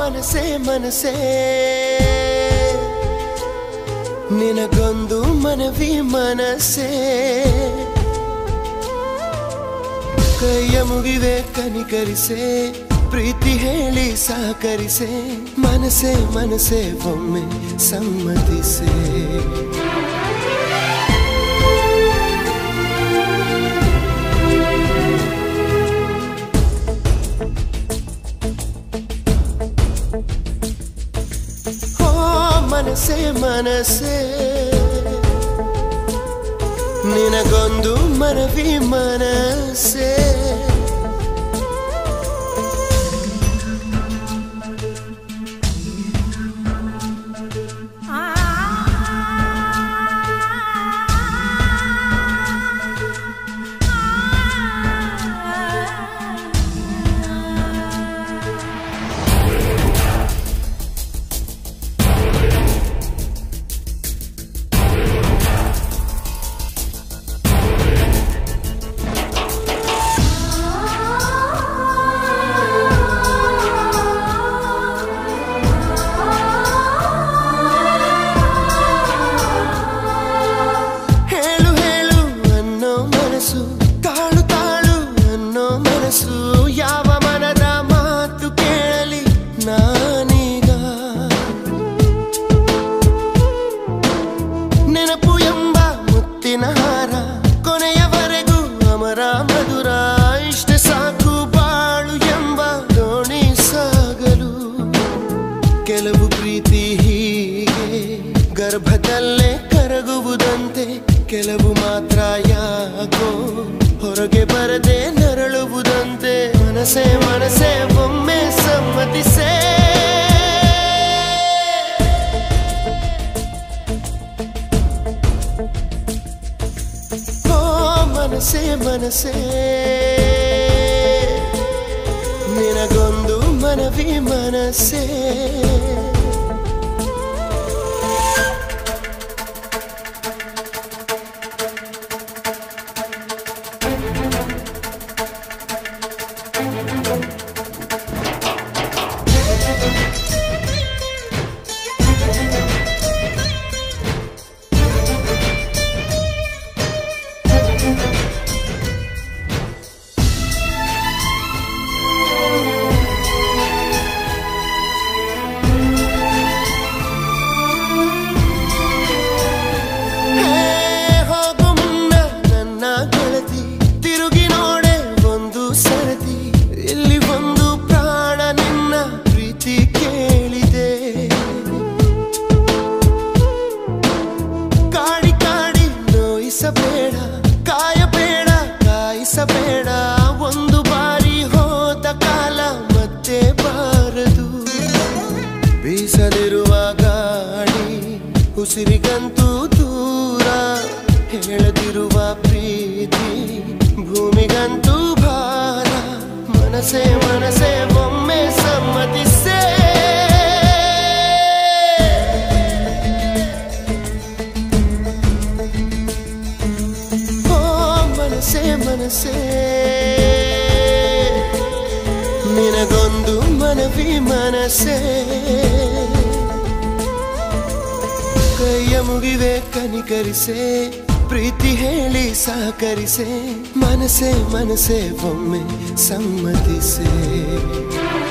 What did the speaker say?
ಮನಸೇ ಮನಸೇ ನಿನಗೊಂದು ಮನವಿ ಮನಸ್ಸೇ ಕೈಯ ಮುಗಿವೆ ಕನಿಕರಿಸೆ ಪ್ರೀತಿ ಹೇಳಿ ಸಹಕರಿಸೆ ಮನಸ್ಸೇ ಮನಸ್ಸೇ ಒಮ್ಮೆ ಸಮ್ಮತಿಸೆ ಓ ಮನಸ್ಸೇ ಮನಸ್ಸೇ ನಿನಗೊಂದು ಮನವಿ ಮನಸ್ಸೇ ಹೇಳು ಹೇಳು ಅನ್ನೋ ಮನಸ್ಸು ತಾಳು ತಾಳು ಅನ್ನೋ ಮನಸ್ಸು ಯಾವ ಮನದ ಮಾತು ಕೇಳಲಿ ನಾನೀಗ ನೆನಪು ಎಂಬ ಮುತ್ತಿನ ಹಾರ ಕೊನೆಯವರೆಗೂ ಅಮರ ಮಧುರ ಇಷ್ಟ ಸಾಕು ಬಾಳು ಎಂಬ ದೋಣಿ ಸಾಗಲು ಕೆಲವು ಪ್ರೀತಿ ಹೀಗೆ ಗರ್ಭದಲ್ಲೇ ಕರಗುವುದಂತೆ ಕೆಲವು ಮಾತ್ರ ಯಾಕೋ ಹೊರಗೆ ಬರದೆ ನರಳುವುದಂತೆ ಮನಸ್ಸೇ ಮನಸ್ಸೇ ಒಮ್ಮೆ ಸಮ್ಮತಿಸೇ ಓ ಮನಸ್ಸೇ ಮನಸ್ಸೇ ನಿನಗೊಂದು ಮನವಿ ಮನಸ್ಸೇ ಹೇ, ಹೋಗು ಮುನ್ನ ನನ್ನ ಗೆಳತಿ ತಿರುಗಿ ನೋಡೆ ಒಂದು ಸರತಿ ಇಲ್ಲಿ ಒಂದು ಪ್ರಾಣ ನಿನ್ನ ಪ್ರೀತಿ ಕೇಳಿದೆ ಕಾಡಿ ಕಾಡಿ ನೋಯಿಸಬೇಡ ಕಾಯಬೇಡ ಕಾಯಿಸಬೇಡ ಒಂದು ಬಾರಿ ಹೋದ ಕಾಲ ಮತ್ತೆ ಬಾರದು ಬೀಸದಿರುವ ಗಾಳಿ ಉಸಿರಿಗಂತೂ ದೂರ ಹೇಳದಿರುವ ಪ್ರೀತಿ ಭೂಮಿಗಂತೂ ಭಾರ ಮನಸ್ಸೇ ಮನಸ್ಸೇ ಒಮ್ಮೆ ಸಮ್ಮತಿಸೇ ಓ ಮನಸ್ಸೇ ಮನಸ್ಸೇ ನಿನಗೊಂದು ಮನವಿ ಮನಸ್ಸೇ ಕೈಯ ಮುಗಿವೆ ಕನಿಕರಿಸೆ ಪ್ರೀತಿ ಹೇಳಿ ಸಹಕರಿಸೆ ಮನಸ್ಸೇ ಮನಸ್ಸೇ ಒಮ್ಮೆ ಸಮ್ಮತಿಸೆ